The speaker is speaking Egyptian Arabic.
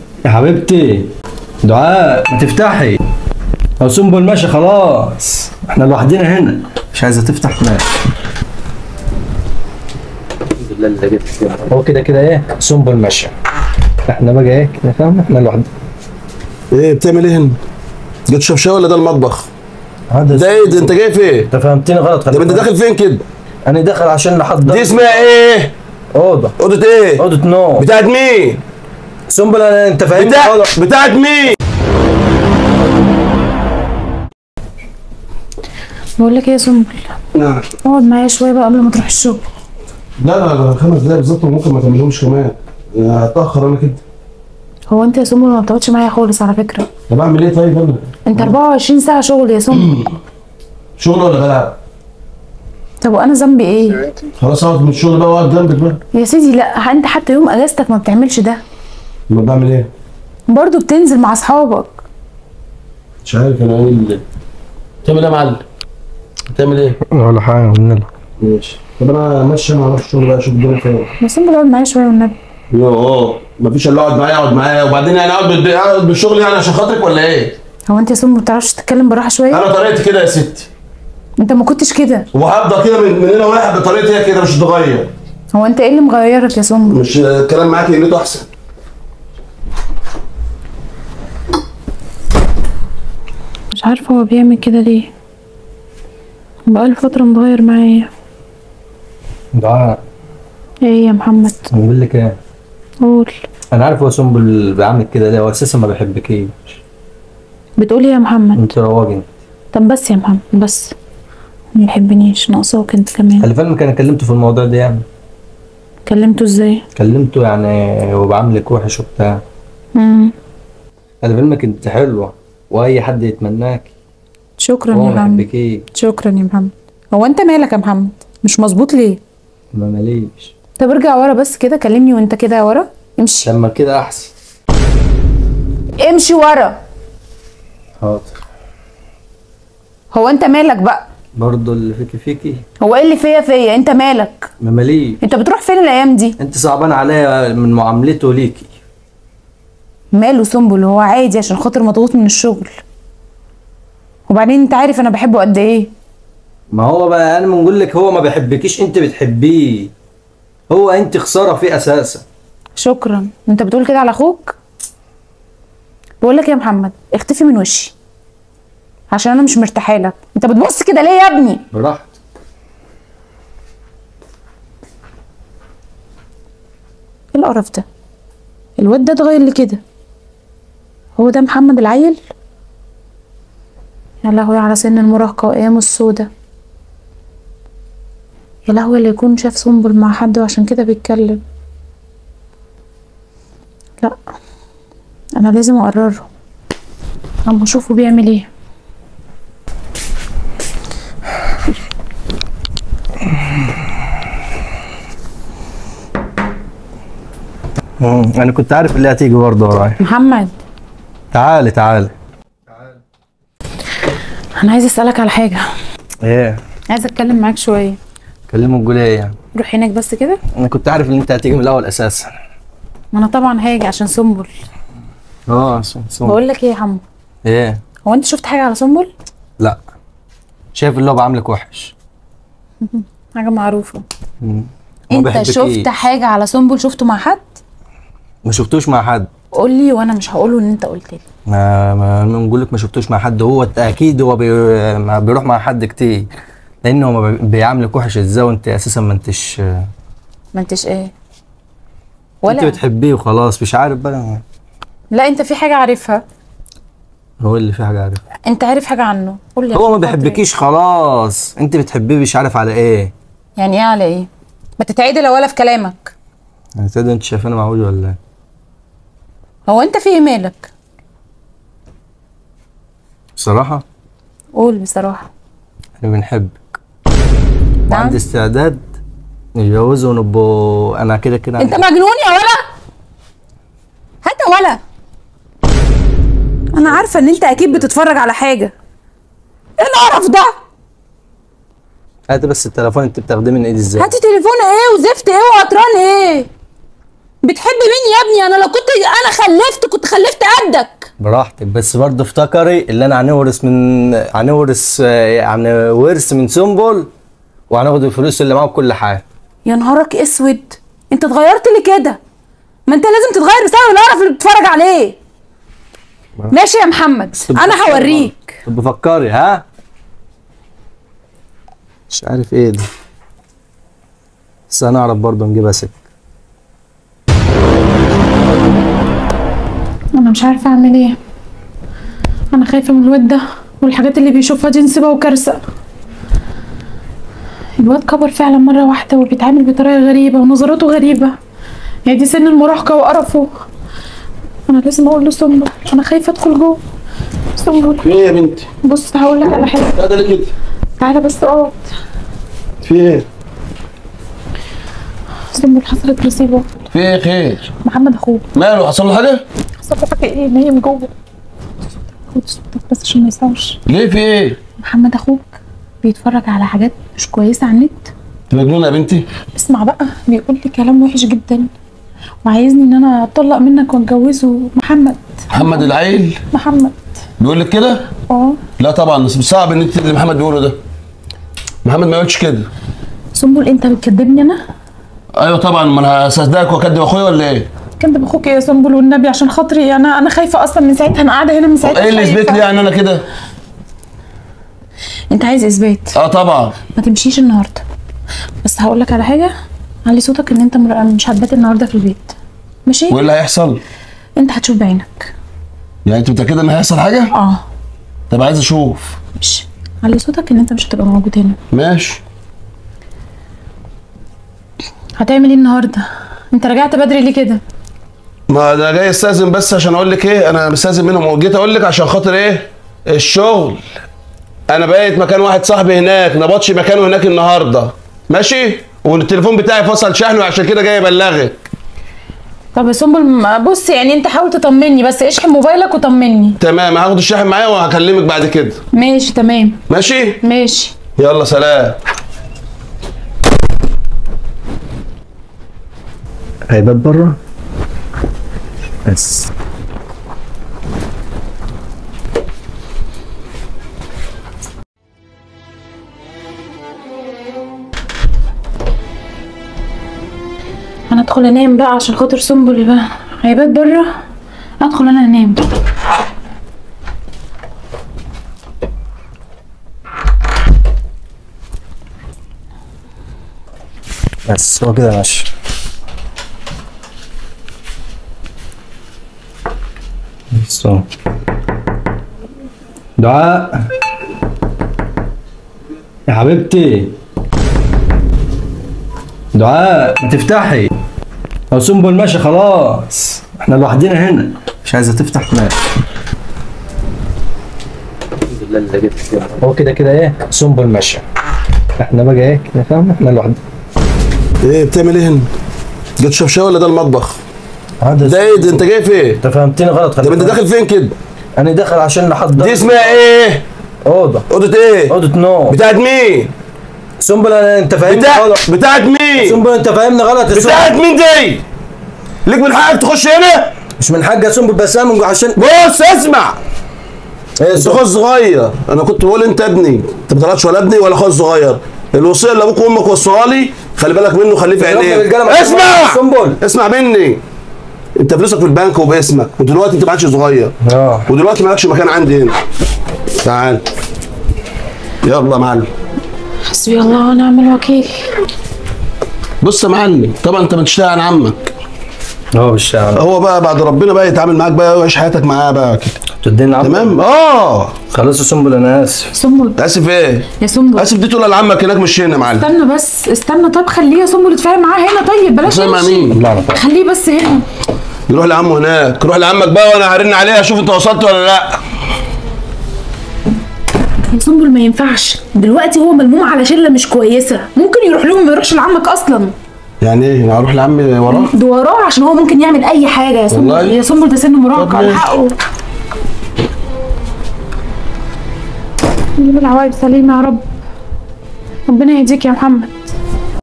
يا حبيبتي دعاء ما تفتحي لو سنبل ماشي خلاص احنا لوحدنا هنا مش عايزه تفتح ماشي هو كده كده ايه سنبل ماشي احنا بقى ايه كده فاهم احنا لوحدنا ايه بتعمل ايه هنا؟ جاي تشرب شاي ولا ده المطبخ؟ هذا ده ايه ده انت جاي فين؟ انت فهمتني غلط خلي طب انت بالك. داخل فين كده؟ انا داخل عشان نحضر دي اسمها ايه؟ اوضه اوضه ايه؟ اوضه نوم بتاعت مين؟ سنبل انا انت فاهمني بتاع غلط بتاعت مين؟ بقول لك ايه يا سنبل نعم اقعد معايا شويه بقى قبل ما تروح الشغل لا لا لا خمس دقايق بالظبط وممكن ما اكملهمش كمان هتاخر انا كده هو انت يا سنبل ما بتقعدش معايا خالص على فكره طب اعمل ايه طيب انا؟ انت 24 ساعه شغل يا سنبل شغل ولا بلعب؟ طب وانا ذنبي ايه خلاص اقعد من الشغل بقى واقعد جنبك بقى يا سيدي لا انت حتى يوم اجازتك ما بتعملش ده امال بعمل ايه؟ برضه بتنزل مع اصحابك مش عارف انا ايه اللي بتعمل ايه يا معلم؟ بتعمل ايه؟ ولا حاجه مننا ماشي طب انا ماشي انا هروح الشغل بقى اشوف الدنيا فين يا سنبل اقعد معايا شويه والنبي يوه مفيش الا اقعد معايا اقعد معايا وبعدين يعني اقعد بالب- اقعد بالشغل يعني عشان خاطرك ولا ايه؟ هو انت يا سنبل ما بتعرفش تتكلم بالراحه شويه انا طريقتي كده يا ستي انت ما كنتش كده وهفضل كده من من هنا واحد بطريقتي هي كده مش هتتغير هو انت ايه اللي مغيرك يا سنبل مش الكلام معاك قلته احسن مش عارفه هو بيعمل كده ليه بقاله فتره متغير معايا دعاء ايه يا محمد بقول لك ايه قول انا عارف هو سنبل بيعمل كده ليه هو اساسا ما بيحبكيش بتقول ايه يا محمد انت رواجل طب بس يا محمد بس ما يحبنيش ناقصاك انت كمان خلي بالك انا كلمته في الموضوع ده يعني كلمته ازاي كلمته يعني هو بعاملك وحش وبتاع امم خلي بالك انت حلوه واي حد يتمناك شكرا هو يا ما محمد يحبكيش شكرا يا محمد هو انت مالك يا محمد مش مظبوط ليه ما ماليش طب ارجع ورا بس كده كلمني وانت كده ورا امشي لما كده احسن امشي ورا حاضر هو انت مالك بقى برضه اللي فيكي فيكي هو ايه اللي فيا فيا انت مالك ما ماليش انت بتروح فين الايام دي انت صعبان عليا من معاملته ليكي ماله سنبل هو عادي عشان خاطر مضغوط من الشغل وبعدين انت عارف انا بحبه قد ايه ما هو بقى انا بنقول لك هو ما بيحبكيش انت بتحبيه هو انت خساره فيه اساسا شكرا انت بتقول كده على اخوك بقول لك يا محمد اختفي من وشي عشان انا مش مرتاحه لك انت بتبص كده ليه يا ابني براحتك ايه القرف ده الواد ده اتغير لي كده هو ده محمد العيل يا لهوي على سن المراهقة وايامه السودة يا لهوي اللي يكون شاف سنبل مع حد وعشان كده بيتكلم لا انا لازم اقرره اما اشوفه بيعمل ايه انا كنت عارف اللي هتيجي برضه ورايا محمد تعالي تعالي انا عايزه اسالك على حاجه ايه عايزه اتكلم معاك شويه كلمه تقول ايه يعني روح هناك بس كده انا كنت عارف ان انت هتيجي من الاول اساسا ما انا طبعا هاجي عشان سنبل اه عشان سمع. بقول لك ايه يا حمو ايه هو انت شفت حاجه على سنبل لا شايف اللي هو بعاملك وحش حاجه معروفه مم. ما انت بحبكيش. شفت حاجه على سنبل شفته مع حد ما شفتوش مع حد قول لي وانا مش هقوله ان انت قلت لي ما ما نقول لك ما شفتوش مع حد هو اكيد هو بي... ما بيروح مع حد كتير لان هو ما بي- بيعاملك وحش ازاي وانت اساسا ما انتش ما انتش ايه انت ولا بتحبيه وخلاص مش عارف بقى لا انت في حاجه عارفها هو اللي في حاجه عارف انت عارف حاجه عنه قول لي هو ما عشان خاطري. بيحبكيش خلاص انت بتحبيه مش عارف على ايه يعني ايه على ايه ما تتعدل ولا في كلامك يعني تقدر انت شايفاني معوج ولا ايه هو انت في ايه مالك بصراحه قول بصراحه احنا بنحبك نعم وعندي استعداد نتجوزه ونبقوا انا كده كده انت مجنون يا ولا هات يا ولا انا عارفه ان انت اكيد بتتفرج على حاجه ايه القرف ده هات بس التليفون انت بتاخديه من ايدي ازاي هاتي تليفون ايه وزفت ايه وقطران ايه بتحب مين يا ابني انا لو كنت انا خلفت كنت خلفت قدك براحتك بس برضه افتكري اللي انا هنورث من هنورث آه، يعني ورث من سنبل وهناخد الفلوس اللي معاه بكل حاجه يا نهارك اسود انت اتغيرت ليه كده ما انت لازم تتغير بسبب القرف اللي بتتفرج عليه ماشي يا محمد انا هوريك طب بفكري ها مش عارف ايه ده بس هنعرف برضه نجيبها سكه انا مش عارفه اعمل ايه انا خايفه من الواد ده والحاجات اللي بيشوفها دي نسيبها وكارثه الواد كبر فعلا مره واحده وبيتعامل بطريقه غريبه ونظراته غريبه يعني دي سن المراهقه وقرفه انا لازم اقول له سنبل انا خايفه ادخل جوه سنبل في ايه يا بنتي؟ بص هقول لك على حاجه لا ده ليه كده؟ تعالى بس اقعد في ايه؟ سنبل حصلت مصيبه في ايه خير؟ محمد اخوك ماله حصل له حاجه؟ حصل له حاجه ايه نايم جوه خد صوتك بس عشان ما يسمعش ليه في ايه؟ محمد اخوك بيتفرج على حاجات مش كويسه على النت انت مجنونه يا بنتي؟ اسمع بقى بيقول لي كلام وحش جدا وعايزني ان انا اتطلق منك واتجوزه محمد محمد العيل محمد بيقول لك كده؟ اه لا طبعا بس صعب ان انت اللي محمد بيقوله ده محمد ما يقولش كده سنبل انت بتكدبني انا ايوه طبعا ما انا هصدقك واكدب اخويا ولا ايه؟ كدب اخوك يا سنبل والنبي عشان خاطري انا انا خايفه اصلا من ساعتها انا قاعده هنا من ساعتها ايه اللي خايفة. يثبت لي يعني انا كده؟ انت عايز اثبات اه طبعا ما تمشيش النهارده بس هقول لك على حاجه علي صوتك ان انت مر- مش هتبات النهارده في البيت ماشي وايه اللي هيحصل؟ انت هتشوف بعينك يعني انت متاكده ان هيحصل حاجه؟ اه طب عايز اشوف ماشي علي صوتك ان انت مش هتبقى موجود هنا ماشي هتعمل ايه النهارده انت رجعت بدري ليه كده ما انا جاي استاذن بس عشان اقول لك ايه انا مستاذن منهم وجيت اقول لك عشان خاطر ايه الشغل انا بقيت مكان واحد صاحبي هناك نبطش مكانه هناك النهارده ماشي والتليفون بتاعي فصل شحن وعشان كده جاي ابلغك طب يا سنبل ما- بص يعني انت حاول تطمني بس اشحن موبايلك وطمني تمام هاخد الشاحن معايا وهكلمك بعد كده ماشي تمام ماشي ماشي يلا سلام هيبات بره بس انا ادخل انام بقى عشان خاطر سنبل بقى هيبات بره ادخل انا انام بس هو كده ماشي بس هو. دعاء يا حبيبتي دعاء ما تفتحي لو سنبل ماشي خلاص احنا لوحدنا هنا مش عايزه تفتح ماشي الحمد لله اللي جبت هو كده كده ايه سنبل ماشي احنا بقى ايه كده فاهم احنا لوحدنا ايه بتعمل ايه هنا؟ جيت شفشاوي ولا ده المطبخ؟ هذا ده ايه ده انت جاي فين؟ انت فهمتني غلط خلي طب انت بالك. داخل فين كده؟ انا داخل عشان نحضر دي اسمها ايه؟ اوضه اوضه ايه؟ اوضه نوم بتاعت مين؟ سنبل انا انت فاهمني بتاع غلط بتاعت مين؟ سنبل انت فاهمني غلط يا بتاعت سنبل مين دي؟ ليك من حقك تخش هنا؟ مش من حاجه سنبل بس انا من عشان بص اسمع ايه يا انت سنبل اخويا الصغير انا كنت بقول انت ابني انت ما طلعتش ولا ابني ولا اخويا الصغير الوصيه اللي ابوك وامك وصوها لي خلي بالك منه خليه في يا رب الرجالة ما عينيك تسمعش اسمع سنبل. اسمع مني انت فلوسك في البنك وباسمك ودلوقتي انت ما عادش صغير اه ودلوقتي مالكش مكان عندي هنا تعال يلا يا معلم حسبي الله ونعم الوكيل بص يا معلم طبعا انت بتشتغل عن عمك هو بالشعر هو بقى بعد ربنا بقى يتعامل معاك بقى ويعيش حياتك معاه بقى كده تديني العفو تمام اه خلاص يا سنبل انا اسف سنبل اسف ايه يا سنبل اسف دي تقول لعمك هناك مش هنا يا معلم استنى بس استنى طب خليه يا سنبل يتفاهم معاه هنا طيب بلاش يتفاهم مع يمشي. مين؟ لا لا خليه بس هنا يروح لعمه هناك روح لعمك بقى وانا هرن عليه اشوف انت وصلت ولا لا يا سنبل ما ينفعش دلوقتي هو ملموم على شله مش كويسه ممكن يروح لهم ما يروحش لعمك اصلا يعني ايه انا هروح لعمي وراه ده وراه عشان هو ممكن يعمل اي حاجه يا سنبل والله؟ يا سنبل ده سن طب مراهقه على ماشي. حقه نجيب العواقب سليمه يا رب ربنا يهديك يا محمد